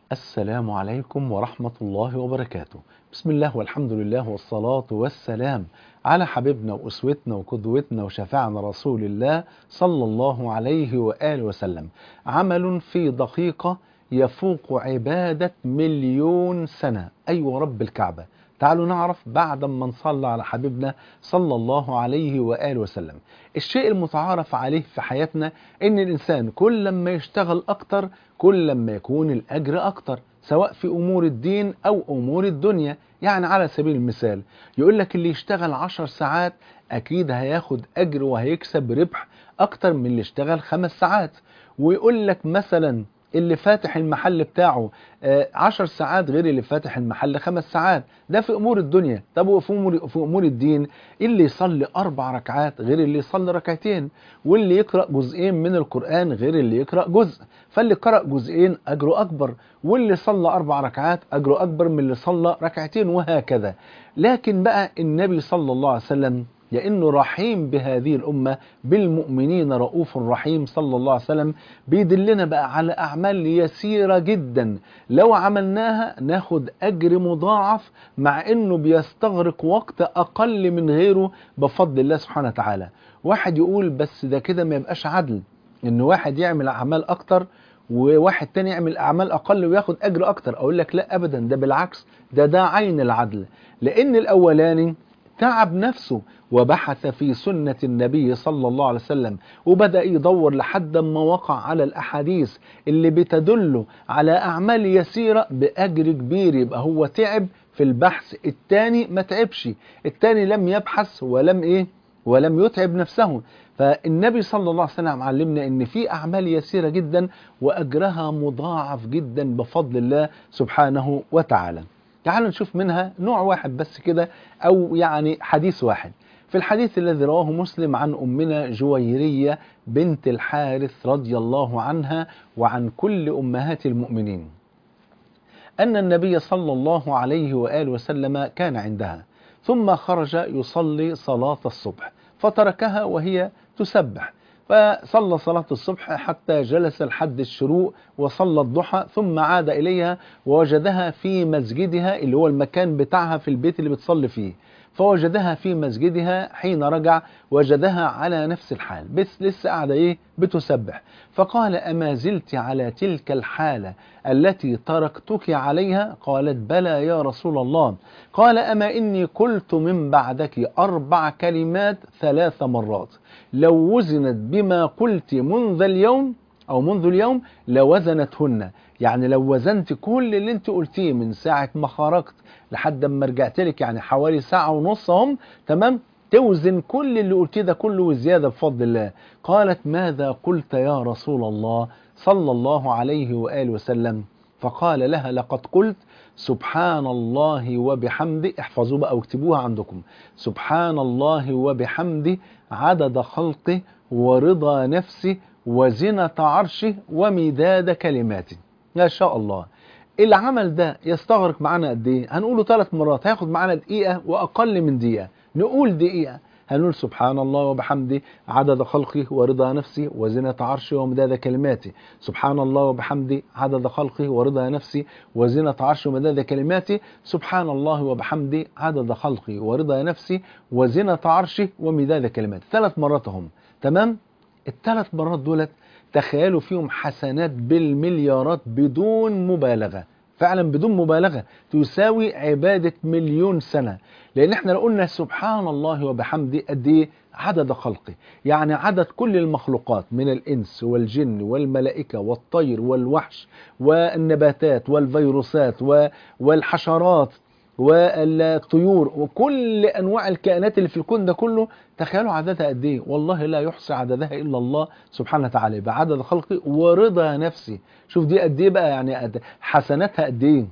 السلام عليكم ورحمة الله وبركاته بسم الله والحمد لله والصلاة والسلام على حبيبنا وأسوتنا وقدوتنا وشفاعنا رسول الله صلى الله عليه وآله وسلم عمل في دقيقة يفوق عبادة مليون سنة أيوة رب الكعبة تعالوا نعرف بعد ما نصلى على حبيبنا صلى الله عليه وآله وسلم الشيء المتعارف عليه في حياتنا ان الانسان كل ما يشتغل اكتر كل ما يكون الاجر اكتر سواء في امور الدين او امور الدنيا يعني على سبيل المثال يقول لك اللي يشتغل عشر ساعات اكيد هياخد اجر وهيكسب ربح اكتر من اللي اشتغل خمس ساعات ويقول لك مثلا اللي فاتح المحل بتاعه آه، عشر ساعات غير اللي فاتح المحل خمس ساعات ده في امور الدنيا طب وفي امور في امور الدين اللي يصلي اربع ركعات غير اللي يصلي ركعتين واللي يقرا جزئين من القران غير اللي يقرا جزء فاللي قرا جزئين اجره اكبر واللي صلى اربع ركعات اجره اكبر من اللي صلى ركعتين وهكذا لكن بقى النبي صلى الله عليه وسلم لأنه رحيم بهذه الأمة بالمؤمنين رؤوف رحيم صلى الله عليه وسلم بيدلنا بقى على أعمال يسيرة جدا لو عملناها ناخد أجر مضاعف مع أنه بيستغرق وقت أقل من غيره بفضل الله سبحانه وتعالى واحد يقول بس ده كده ما يبقاش عدل ان واحد يعمل اعمال اكتر وواحد تاني يعمل اعمال اقل وياخد اجر اكتر اقول لك لا ابدا ده بالعكس ده ده عين العدل لان الاولاني تعب نفسه وبحث في سنة النبي صلى الله عليه وسلم وبدأ يدور لحد ما وقع على الأحاديث اللي بتدله على أعمال يسيرة بأجر كبير يبقى هو تعب في البحث التاني ما تعبش التاني لم يبحث ولم إيه ولم يتعب نفسه فالنبي صلى الله عليه وسلم علمنا ان في اعمال يسيره جدا واجرها مضاعف جدا بفضل الله سبحانه وتعالى تعالوا نشوف منها نوع واحد بس كده او يعني حديث واحد في الحديث الذي رواه مسلم عن امنا جويريه بنت الحارث رضي الله عنها وعن كل امهات المؤمنين ان النبي صلى الله عليه واله وسلم كان عندها ثم خرج يصلي صلاه الصبح فتركها وهي تسبح فصلى صلاة الصبح حتى جلس لحد الشروق وصلى الضحى ثم عاد إليها ووجدها في مسجدها اللي هو المكان بتاعها في البيت اللي بتصلي فيه فوجدها في مسجدها حين رجع وجدها على نفس الحال بس لسه قاعدة ايه بتسبح فقال أما زلت على تلك الحالة التي تركتك عليها قالت بلى يا رسول الله قال أما إني قلت من بعدك أربع كلمات ثلاث مرات لو وزنت بما قلت منذ اليوم أو منذ اليوم لوزنتهن يعني لو وزنت كل اللي انت قلتيه من ساعة ما خرجت لحد ما رجعت لك يعني حوالي ساعة ونص هم تمام توزن كل اللي قلتيه ده كله وزيادة بفضل الله قالت ماذا قلت يا رسول الله صلى الله عليه وآله وسلم فقال لها لقد قلت سبحان الله وبحمده احفظوا بقى واكتبوها عندكم سبحان الله وبحمده عدد خلقه ورضا نفسه وزنة عرشه ومداد كلماته ما شاء الله العمل ده يستغرق معانا قد ايه هنقوله ثلاث مرات هياخد معانا دقيقة واقل من دقيقة نقول دقيقة هنقول سبحان الله وبحمده عدد خلقه ورضا نفسه وزنة عرشه ومداد كلماته سبحان الله وبحمده عدد خلقه ورضا نفسه وزنة عرشه ومداد كلماته سبحان الله وبحمده عدد خلقه ورضا نفسه وزنة عرشه ومداد كلماته ثلاث مرات هم تمام الثلاث مرات دولت تخيلوا فيهم حسنات بالمليارات بدون مبالغة فعلا بدون مبالغة تساوي عبادة مليون سنة لأن احنا لو قلنا سبحان الله وبحمده قد ايه عدد خلقه يعني عدد كل المخلوقات من الإنس والجن والملائكة والطير والوحش والنباتات والفيروسات والحشرات والطيور وكل انواع الكائنات اللي في الكون ده كله تخيلوا عددها قد ايه والله لا يحصي عددها الا الله سبحانه وتعالى بعدد خلقه ورضا نفسي شوف دي قد ايه بقى يعني حسناتها قد ايه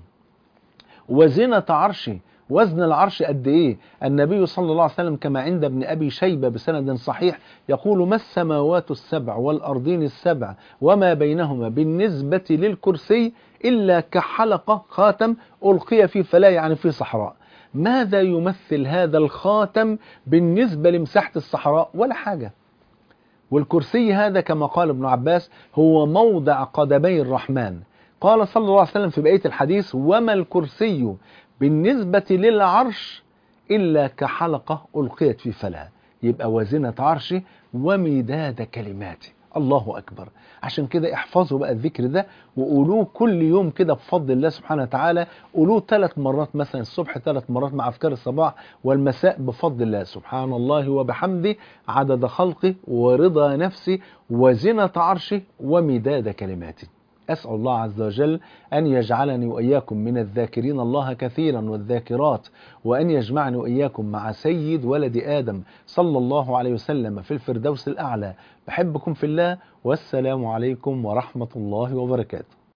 وزنة عرشي وزن العرش قد ايه النبي صلى الله عليه وسلم كما عند ابن ابي شيبه بسند صحيح يقول ما السماوات السبع والارضين السبع وما بينهما بالنسبه للكرسي الا كحلقه خاتم القي في فلا يعني في صحراء ماذا يمثل هذا الخاتم بالنسبه لمساحه الصحراء ولا حاجه والكرسي هذا كما قال ابن عباس هو موضع قدمي الرحمن قال صلى الله عليه وسلم في بقية الحديث وما الكرسي بالنسبة للعرش إلا كحلقة ألقيت في فلاة يبقى وزنة عرشه ومداد كلماته الله أكبر عشان كده احفظوا بقى الذكر ده وقولوه كل يوم كده بفضل الله سبحانه وتعالى قولوه ثلاث مرات مثلا الصبح ثلاث مرات مع أفكار الصباح والمساء بفضل الله سبحان الله وبحمده عدد خلقه ورضا نفسه وزنة عرشه ومداد كلماته أسأل الله عز وجل أن يجعلني وإياكم من الذاكرين الله كثيرا والذاكرات وأن يجمعني وإياكم مع سيد ولد آدم صلى الله عليه وسلم في الفردوس الأعلى بحبكم في الله والسلام عليكم ورحمة الله وبركاته